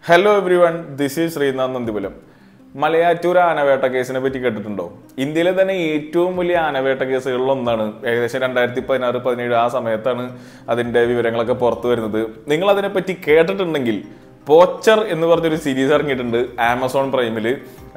hello everyone this is Srinath Nandipulam Malayattoor ആനവേട്ട കേസിനെ പറ്റി കേട്ടിട്ടുണ്ടോ ഇന്ത്യയിലെ തന്നെ ഏറ്റവും വലിയ ആനവേട്ട കേസുകളിൽ ഒന്നാണ് ഏകദേശം രണ്ടായിരത്തി പതിനാറ് പതിനേഴ് ആ സമയത്താണ് അതിന്റെ വിവരങ്ങളൊക്കെ പുറത്തു വരുന്നത് നിങ്ങൾ അതിനെപ്പറ്റി കേട്ടിട്ടുണ്ടെങ്കിൽ പോച്ചർ എന്ന് പറഞ്ഞൊരു സീരീസ് ഇറങ്ങിയിട്ടുണ്ട് ആമസോൺ പ്രൈമിൽ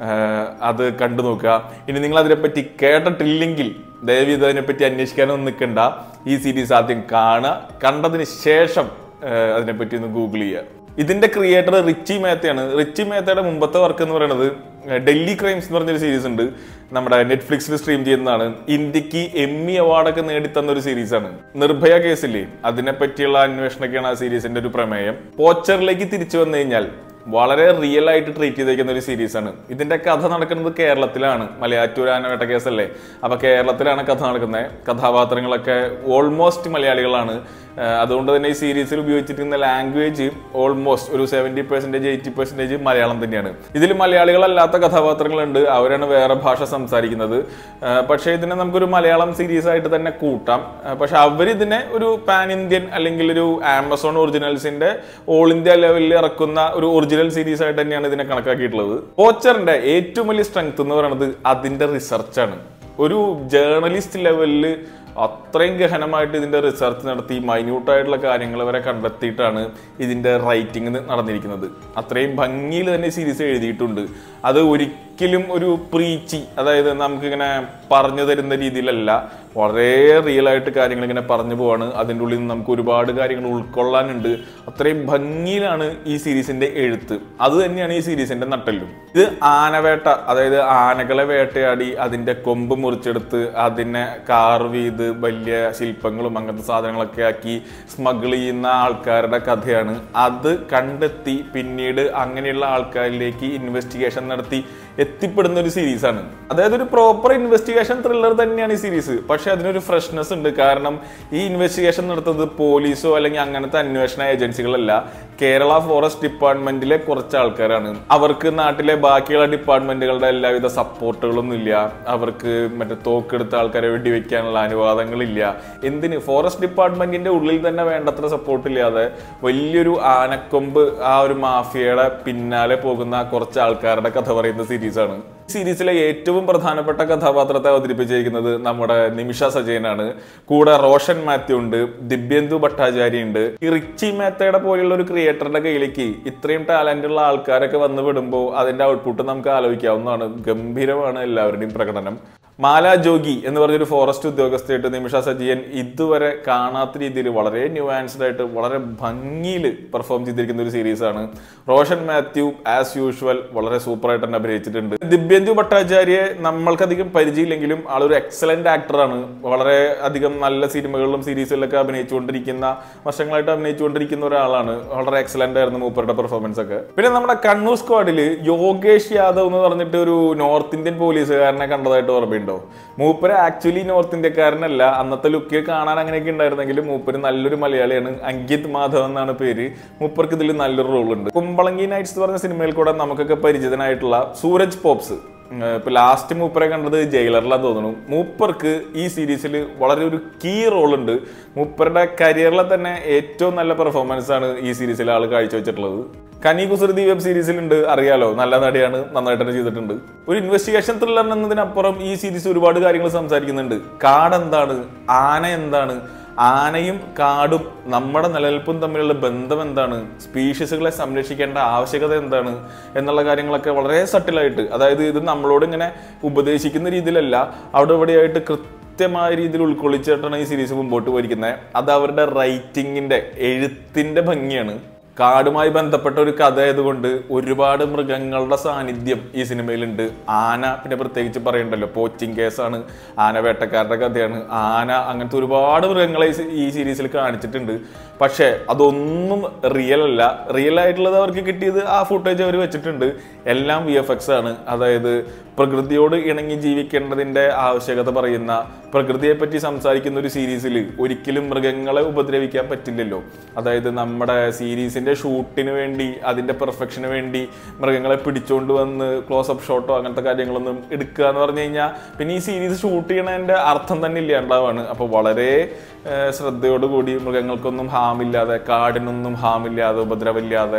അത് കണ്ടു നോക്കുക ഇനി നിങ്ങൾ അതിനെപ്പറ്റി കേട്ടിട്ടില്ലെങ്കിൽ ദയവ് ഇത് അതിനെപ്പറ്റി അന്വേഷിക്കാനൊന്നും നിൽക്കണ്ട ഈ സീരീസ് ആദ്യം കാണുക കണ്ടതിന് ശേഷം ഏഹ് അതിനെപ്പറ്റി ഒന്ന് ഗൂഗിൾ ചെയ്യുക ഇതിന്റെ ക്രിയേറ്റർ റിച്ചി മേത്തയാണ് റിച്ചി മേത്തയുടെ മുമ്പത്തെ വർക്ക് എന്ന് പറയുന്നത് ഏഹ് ഡൽഹി ക്രൈംസ് എന്ന് പറഞ്ഞൊരു സീരീസ് ഉണ്ട് നമ്മുടെ നെറ്റ്ഫ്ലിക്സിൽ സ്ട്രീം ചെയ്യുന്നതാണ് ഇന്ത്യക്ക് എമ്മി അവാർഡൊക്കെ നേടിത്തന്ന ഒരു സീരീസാണ് നിർഭയ കേസില്ലേ അതിനെ പറ്റിയുള്ള അന്വേഷണമൊക്കെയാണ് ആ സീരീസിന്റെ ഒരു പ്രമേയം പോച്ചറിലേക്ക് തിരിച്ചു വന്നു കഴിഞ്ഞാൽ വളരെ റിയൽ ആയിട്ട് ട്രീറ്റ് ചെയ്തേക്കുന്ന ഒരു സീരീസാണ് ഇതിന്റെ കഥ നടക്കുന്നത് കേരളത്തിലാണ് മലയാറ്റൂർ ആനവേട്ട കേസല്ലേ അപ്പൊ കേരളത്തിലാണ് കഥ നടക്കുന്നത് കഥാപാത്രങ്ങളൊക്കെ ഓൾമോസ്റ്റ് മലയാളികളാണ് ആഹ് അതുകൊണ്ട് തന്നെ ഈ സീരീസിൽ ഉപയോഗിച്ചിരിക്കുന്ന ലാംഗ്വേജ് ഓൾമോസ്റ്റ് ഒരു seventy percentage eighty percentage Malayalam തന്നെയാണ് ഇതിൽ മലയാളികളല്ലാത്ത കഥാപാത്രങ്ങളുണ്ട് അവരാണ് വേറെ ഭാഷ സംസാരിക്കുന്നത് ആഹ് പക്ഷേ ഇതിനെ നമുക്കൊരു മലയാളം സീരീസ് ആയിട്ട് തന്നെ കൂട്ടാം ആഹ് പക്ഷെ അവരിതിനെ ഒരു പാൻ ഇന്ത്യൻ അല്ലെങ്കിൽ ഒരു ആമസോൺ ഒറിജിനൽസിന്റെ ഓൾ ഇന്ത്യ ലെവലിൽ ഇറക്കുന്ന ഒരു ഒറിജിനൽ സീരീസ് ആയിട്ട് തന്നെയാണ് ഇതിനെ കണക്കാക്കിയിട്ടുള്ളത് പോച്ചറിന്റെ ഏറ്റവും വലിയ സ്ട്രെങ്ത് എന്ന് പറയുന്നത് അതിന്റെ റിസർച്ചാണ് ഒരു ജേർണലിസ്റ്റ് ലെവലിൽ അത്രയും ഗഹനമായിട്ട് ഇതിന്റെ റിസർച്ച് നടത്തി മൈന്യൂട്ട് ആയിട്ടുള്ള കാര്യങ്ങൾ വരെ കണ്ടെത്തിയിട്ടാണ് ഇതിന്റെ റൈറ്റിംഗ് നടന്നിരിക്കുന്നത് അത്രയും ഭംഗിയിൽ തന്നെ സീരീസ് എഴുതിയിട്ടുണ്ട് അത് ഒരിക്കലും ഒരു പ്രീച്ചി അതായത് നമുക്കിങ്ങനെ പറഞ്ഞു തരുന്ന രീതിയിലല്ല വളരെ റിയൽ ആയിട്ട് കാര്യങ്ങൾ ഇങ്ങനെ പറഞ്ഞു പോവാണ് അതിൻ്റെ ഉള്ളിൽ നിന്ന് നമുക്ക് ഒരുപാട് കാര്യങ്ങൾ ഉൾക്കൊള്ളാനുണ്ട് അത്രയും ഭംഗിയിലാണ് ഈ സീരീസിന്റെ എഴുത്ത് അത് തന്നെയാണ് ഈ സീരീസിന്റെ നട്ടെല്ലും ഇത് ആനവേട്ട അതായത് ആനകളെ വേട്ടയാടി അതിന്റെ കൊമ്പ് മുറിച്ചെടുത്ത് അതിനെ കാർവ് ചെയ്ത് വലിയ ശില്പങ്ങളും അങ്ങനത്തെ സാധനങ്ങളൊക്കെ ആക്കി സ്മഗിൾ ചെയ്യുന്ന ആൾക്കാരുടെ കഥയാണ് അത് കണ്ടെത്തി പിന്നീട് അങ്ങനെയുള്ള ആൾക്കാരിലേക്ക് ഇൻവെസ്റ്റിഗേഷൻ നടത്തി എത്തിപ്പെടുന്ന ഒരു സീരീസാണ് അതായത് ഒരു പ്രോപ്പർ ഇൻവെസ്റ്റിഗേഷൻ ത്രില്ലർ തന്നെയാണ് ഈ സീരീസ് പക്ഷെ അതിനൊരു ഫ്രഷ്നെസ് ഉണ്ട് കാരണം ഈ ഇൻവെസ്റ്റിഗേഷൻ നടത്തുന്നത് പോലീസോ അല്ലെങ്കിൽ അങ്ങനത്തെ അന്വേഷണ ഏജൻസികളല്ല കേരള ഫോറസ്റ്റ് ഡിപ്പാർട്ട്മെന്റിലെ കുറച്ച് ആൾക്കാരാണ് അവർക്ക് നാട്ടിലെ ബാക്കിയുള്ള ഡിപ്പാർട്ട്മെന്റുകളുടെ എല്ലാവിധ സപ്പോർട്ടുകളൊന്നും ഇല്ല അവർക്ക് മറ്റേ തോക്കെടുത്ത ആൾക്കാരെ വെടിവെക്കാനുള്ള അനുവാദങ്ങളില്ല എന്തിന് ഫോറസ്റ്റ് ഡിപ്പാർട്ട്മെന്റിന്റെ ഉള്ളിൽ തന്നെ വേണ്ടത്ര സപ്പോർട്ട് ഇല്ലാതെ വലിയൊരു ആനക്കൊമ്പ് ആ ഒരു മാഫിയയുടെ പിന്നാലെ പോകുന്ന കുറച്ച് ആൾക്കാരുടെ കഥ പറയുന്ന സീരീസാണ് സീരീസിലെ ഏറ്റവും പ്രധാനപ്പെട്ട കഥാപാത്രത്തെ അവതരിപ്പിച്ചിരിക്കുന്നത് നമ്മുടെ നിമിഷ സജയനാണ് കൂടെ റോഷൻ മാത്യു ഉണ്ട് ദിവ്യന്തു ഭട്ടാചാര്യ ഉണ്ട് ഈ റിച്ചി മേത്തയുടെ പോലെയുള്ള ഒരു ക്രിയേറ്ററുടെ കയ്യിലേക്ക് ഇത്രയും ടാലന്റ് ഉള്ള ആൾക്കാരൊക്കെ വന്നു വിടുമ്പോൾ അതിന്റെ ഔട്ട്പുട്ട് നമുക്ക് ആലോചിക്കാവുന്നതാണ് ഗംഭീരമാണ് എല്ലാവരുടെയും പ്രകടനം മാല ജോഗി എന്ന് പറഞ്ഞൊരു ഫോറസ്റ്റ് ഉദ്യോഗസ്ഥയായിട്ട് നിമിഷ സജീവൻ ഇതുവരെ കാണാത്ത രീതിയിൽ വളരെ ന്യൂആൻസ്ഡ് ആയിട്ട് വളരെ ഭംഗിയിൽ പെർഫോം ചെയ്തിരിക്കുന്ന ഒരു സീരീസാണ് റോഷൻ മാത്യു ആസ് യൂഷ്വൽ വളരെ സൂപ്പറായിട്ട് തന്നെ അഭിനയിച്ചിട്ടുണ്ട് ദിവ്യന്തു ഭട്ടാചാര്യയെ നമ്മൾക്കധികം പരിചയമില്ലെങ്കിലും ആളൊരു എക്സലന്റ് ആക്ടറാണ് വളരെ അധികം നല്ല സിനിമകളിലും സീരീസിലൊക്കെ അഭിനയിച്ചുകൊണ്ടിരിക്കുന്ന വർഷങ്ങളായിട്ട് അഭിനയിച്ചുകൊണ്ടിരിക്കുന്ന ഒരാളാണ് വളരെ എക്സലന്റ് ആയിരുന്നു മൂപ്പരുടെ പെർഫോമൻസ് ഒക്കെ പിന്നെ നമ്മുടെ കണ്ണൂർ സ്ക്വാഡിൽ യോഗേഷ് യാദവ് എന്ന് പറഞ്ഞിട്ട് ഒരു നോർത്ത് ഇന്ത്യൻ പോലീസുകാരനെ കണ്ടതായിട്ട് ഓർമ്മയുണ്ടോ മൂപ്പര് ആക്ച്വലി നോർത്ത് ഇന്ത്യക്കാരനല്ല അന്നത്തെ ലുക്കിൽ കാണാൻ അങ്ങനെയൊക്കെ ഉണ്ടായിരുന്നെങ്കിലും മൂപ്പര് നല്ലൊരു മലയാളിയാണ് അങ്കിത് മാധവ് എന്നാണ് പേര് മൂപ്പർക്ക് ഇതിൽ നല്ലൊരു റോൾ ഉണ്ട് കുമ്പളങ്ങി നൈറ്റ്സ് എന്ന് പറഞ്ഞ സിനിമയിൽ കൂടെ നമുക്കൊക്കെ പരിചിതനായിട്ടുള്ള സൂരജ് പോപ്സ് ഏഹ് ഇപ്പൊ ലാസ്റ്റ് മൂപ്പറെ കണ്ടത് ജയിലറിലാന്ന് തോന്നുന്നു മൂപ്പർക്ക് ഈ സീരീസിൽ വളരെ ഒരു കീ റോൾ ഉണ്ട് മൂപ്പരുടെ കരിയറിലെ തന്നെ ഏറ്റവും നല്ല പെർഫോമൻസ് ആണ് ഈ സീരീസിൽ ആൾ കാഴ്ചവെച്ചിട്ടുള്ളത് കനി കുസൃതി വെബ് സീരീസിലുണ്ട് അറിയാലോ നല്ല നടിയാണ് നന്നായിട്ട് തന്നെ ചെയ്തിട്ടുണ്ട് ഒരു ഇൻവെസ്റ്റിഗേഷൻ ത്രില്ലർ എന്നതിനപ്പുറം ഈ സീരീസ് ഒരുപാട് കാര്യങ്ങൾ സംസാരിക്കുന്നുണ്ട് കാട് എന്താണ് ആന എന്താണ് ആനയും കാടും നമ്മുടെ നിലനിൽപ്പും തമ്മിലുള്ള ബന്ധം എന്താണ് സ്പീഷീസുകളെ സംരക്ഷിക്കേണ്ട ആവശ്യകത എന്താണ് എന്നുള്ള കാര്യങ്ങളൊക്കെ വളരെ സട്ടിലായിട്ട് അതായത് ഇത് നമ്മളോട് ഇങ്ങനെ ഉപദേശിക്കുന്ന രീതിയിലല്ല അവിടെ ഇവിടെയായിട്ട് കൃത്യമായ രീതിയിൽ ഉൾക്കൊള്ളിച്ചിട്ടാണ് ഈ സീരീസ് മുമ്പോട്ട് പോയിരിക്കുന്നത് അത് അവരുടെ റൈറ്റിങ്ങിന്റെ എഴുത്തിന്റെ ഭംഗിയാണ് കാടുമായി ബന്ധപ്പെട്ട ഒരു കഥ ആയതുകൊണ്ട് ഒരുപാട് മൃഗങ്ങളുടെ സാന്നിധ്യം ഈ സിനിമയിലുണ്ട് ആന പിന്നെ പ്രത്യേകിച്ച് പറയണ്ടല്ലോ പോച്ചിങ് കേസാണ് ആന വേട്ടക്കാരുടെ കഥയാണ് ആന അങ്ങനത്തെ ഒരുപാട് മൃഗങ്ങളെ ഈ സി- ഈ സീരീസിൽ കാണിച്ചിട്ടുണ്ട് പക്ഷേ അതൊന്നും റിയൽ അല്ല റിയൽ ആയിട്ടുള്ളത് അവർക്ക് കിട്ടിയത് ആ ഫുട്ടേജ് അവർ വെച്ചിട്ടുണ്ട് എല്ലാം വി എഫ് എക്സ് ആണ് അതായത് പ്രകൃതിയോട് ഇണങ്ങി ജീവിക്കേണ്ടതിന്റെ ആവശ്യകത പറയുന്ന പ്രകൃതിയെ പറ്റി സംസാരിക്കുന്ന ഒരു സീരീസിൽ ഒരിക്കലും മൃഗങ്ങളെ ഉപദ്രവിക്കാൻ പറ്റില്ലല്ലോ അതായത് നമ്മുടെ സീരീസിന്റെ ഷൂട്ടിന് വേണ്ടി അതിന്റെ പെർഫെക്ഷന് വേണ്ടി മൃഗങ്ങളെ പിടിച്ചുകൊണ്ട് വന്ന് ക്ലോസപ്പ് ഷോട്ടോ അങ്ങനത്തെ കാര്യങ്ങളൊന്നും എടുക്കുക എന്ന് പറഞ്ഞു കഴിഞ്ഞാൽ പിന്നെ ഈ സീരീസ് ഷൂട്ട് ചെയ്യണതിന്റെ അർത്ഥം തന്നെ ഇല്ലാണ്ടാവാണ് അപ്പോൾ വളരെ ഏഹ്, ശ്രദ്ധയോടുകൂടി മൃഗങ്ങൾക്കൊന്നും ഹാമില്ലാതെ കാടിനൊന്നും ഹാമില്ലാതെ ഉപദ്രവമില്ലാതെ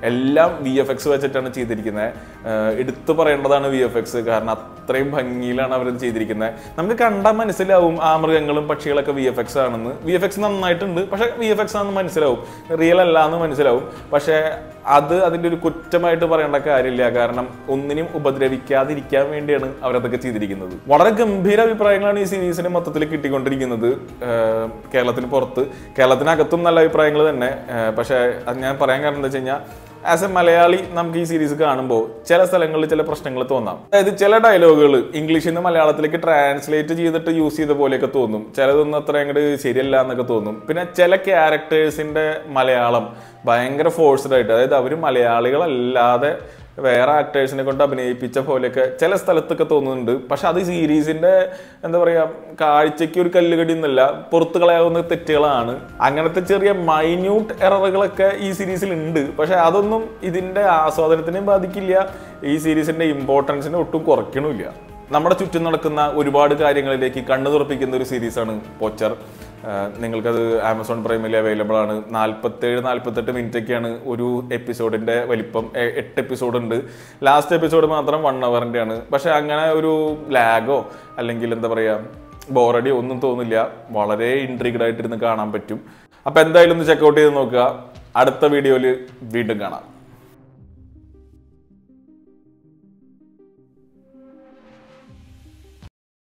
എല്ലാം വി എഫ് എക്സ് വെച്ചിട്ടാണ് ചെയ്തിരിക്കുന്നത് എടുത്തു പറയേണ്ടതാണ് വി എഫ് എക്സ് കാരണം അത്രയും ഭംഗിയിലാണ് അവർ ചെയ്തിരിക്കുന്നത് നമുക്ക് കണ്ടാൽ മനസ്സിലാവും ആ മൃഗങ്ങളും പക്ഷികളൊക്കെ വി എഫ് എക്സ് ആണെന്ന് വി എഫ് എക്സ് നന്നായിട്ടുണ്ട് പക്ഷെ വി എഫ് എക്സ് ആണെന്ന് മനസ്സിലാവും റിയൽ അല്ല എന്ന് മനസ്സിലാവും പക്ഷെ അത് അതിൻ്റെ ഒരു കുറ്റമായിട്ട് പറയേണ്ട കാര്യമില്ല കാരണം ഒന്നിനും ഉപദ്രവിക്കാതിരിക്കാൻ വേണ്ടിയാണ് അവരതൊക്കെ ചെയ്തിരിക്കുന്നത് വളരെ ഗംഭീര അഭിപ്രായങ്ങളാണ് ഈ സീരീസിന് മൊത്തത്തിൽ കിട്ടിക്കൊണ്ടിരിക്കുന്നത് ഏഹ് കേരളത്തിന് പുറത്ത് കേരളത്തിനകത്തും നല്ല അഭിപ്രായങ്ങൾ തന്നെ ഏഹ് പക്ഷേ അത് ഞാൻ പറയാൻ കാരണം എന്താ വെച്ച് കഴിഞ്ഞാൽ ആസ് എ മലയാളി നമുക്ക് ഈ സീരീസ് കാണുമ്പോൾ ചില സ്ഥലങ്ങളിൽ ചില പ്രശ്നങ്ങൾ തോന്നാം അതായത് ചില ഡയലോഗുകൾ ഇംഗ്ലീഷിൽ നിന്ന് മലയാളത്തിലേക്ക് ട്രാൻസ്ലേറ്റ് ചെയ്തിട്ട് യൂസ് ചെയ്ത പോലെയൊക്കെ തോന്നും ചിലതൊന്നും അത്ര അങ്ങോട്ട് ശരിയല്ല എന്നൊക്കെ തോന്നും പിന്നെ ചില ക്യാരക്ടേഴ്സിന്റെ മലയാളം ഭയങ്കര ഫോഴ്സ്ഡ് ആയിട്ട് അതായത് അവർ മലയാളികളല്ലാതെ വേറെ ആക്ടേഴ്സിനെ കൊണ്ട് അഭിനയിപ്പിച്ച പോലെയൊക്കെ ചില സ്ഥലത്തൊക്കെ തോന്നുന്നുണ്ട് പക്ഷെ അത് സീരീസിന്റെ എന്താ പറയാ കാഴ്ചയ്ക്ക് ഒരു കല്ലുകടി എന്നല്ല പുറത്തു കളയാവുന്ന തെറ്റുകളാണ് അങ്ങനത്തെ ചെറിയ മൈന്യൂട്ട് എററുകളൊക്കെ ഈ സീരീസിൽ ഉണ്ട് പക്ഷെ അതൊന്നും ഇതിന്റെ ആസ്വാദനത്തിനെയും ബാധിക്കില്ല ഈ സീരീസിന്റെ ഇമ്പോർട്ടൻസിനെ ഒട്ടും കുറയ്ക്കണമില്ല നമ്മുടെ ചുറ്റും നടക്കുന്ന ഒരുപാട് കാര്യങ്ങളിലേക്ക് കണ്ണു തുറപ്പിക്കുന്ന ഒരു സീരീസാണ് പോച്ചർ ആഹ് നിങ്ങൾക്കത് ആമസോൺ പ്രൈമിൽ അവൈലബിൾ ആണ് നാൽപ്പത്തേഴ് നാൽപ്പത്തെട്ട് മിനിറ്റ് ഒക്കെയാണ് ഒരു എപ്പിസോഡിന്റെ വലിപ്പം എ- എട്ട് എപ്പിസോഡ് ഉണ്ട് ലാസ്റ്റ് എപ്പിസോഡ് മാത്രം വൺ അവറിന്റെ ആണ് പക്ഷെ അങ്ങനെ ഒരു ലാഗോ അല്ലെങ്കിൽ എന്താ പറയാ ബോറടിയോ ഒന്നും തോന്നില്ല വളരെ ഇൻട്രീഗ്ഡ് ആയിട്ടിരുന്ന് കാണാൻ പറ്റും അപ്പൊ എന്തായാലും ഒന്ന് ചെക്കൗട്ട് ചെയ്ത് നോക്കുക അടുത്ത വീഡിയോയിൽ വീണ്ടും കാണാം